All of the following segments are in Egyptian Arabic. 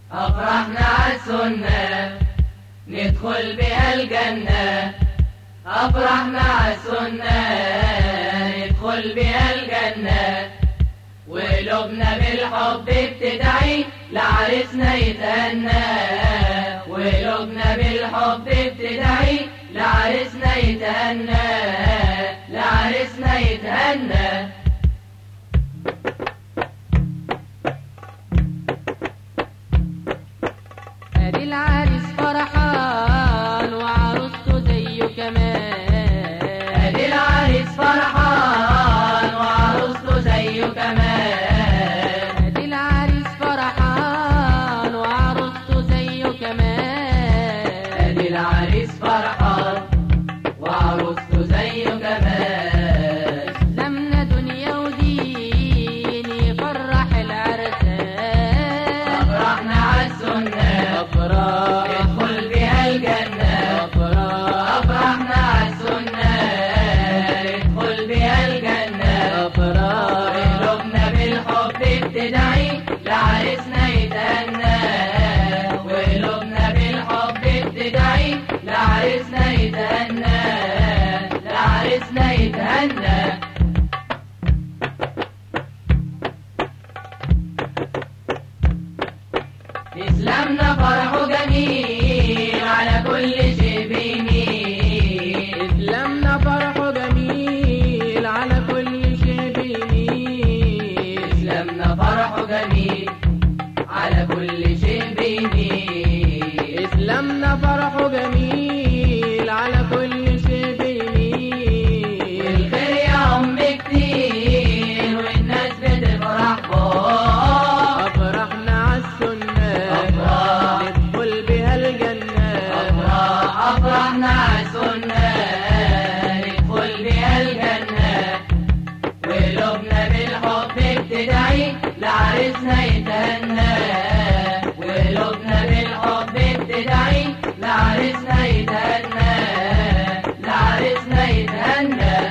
أفرحنا عالسنة ندخل بها الجنة أفرحنا عالسنة ندخل بها الجنة وقلوبنا بالحب بتدعي لعرسنا يتهنى وقلوبنا بالحب بتدعي لعرسنا يتهنى لعرسنا يتهنى ادي العريس فرحان وعروسته زيه كمان ادي العريس فرحان وعروسته زيه كمان ادي العريس فرحان وعروسته زيه كمان ادي العريس فرحان وعروسته زيه كمان لمنا دنيا ودين يفرح العرسان افرحنا عالسنة افراح ندخل بها الجنة افراح افرحنا عالسنة ندخل بها الجنة افراح قلوبنا بالحب بتدعي لعرسنا يتهنى وقلوبنا بالحب بتدعي لعرسنا يتهنى لعرسنا يتهنى إسلامنا فرحه جميل على كل شيء بيميل اسلامنا فرحه جميل على كل شيء بيميل إسلامنا فرحه جميل على كل شيء بيميل اسلامنا فرحه جميل على كل شيء بيميل الخير يا أم كتير والناس بتفرح بوه افرحنا عالسنة أفراح. ندخل بها الجنة أفراح أفرحنا عالسنة ندخل بها الجنة وقلوبنا بالحب بتدعي لعرسنا يتهنى وقلوبنا بالحب بتدعي لعرسنا يتهنى لعرسنا يتهنى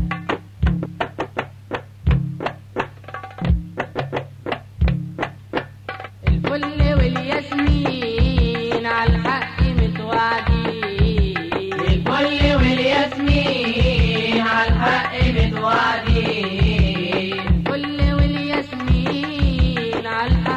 الفل والياسمين على الحق متوعدين الفل والياسمين على الحق متوعدين الفل والياسمين على الحق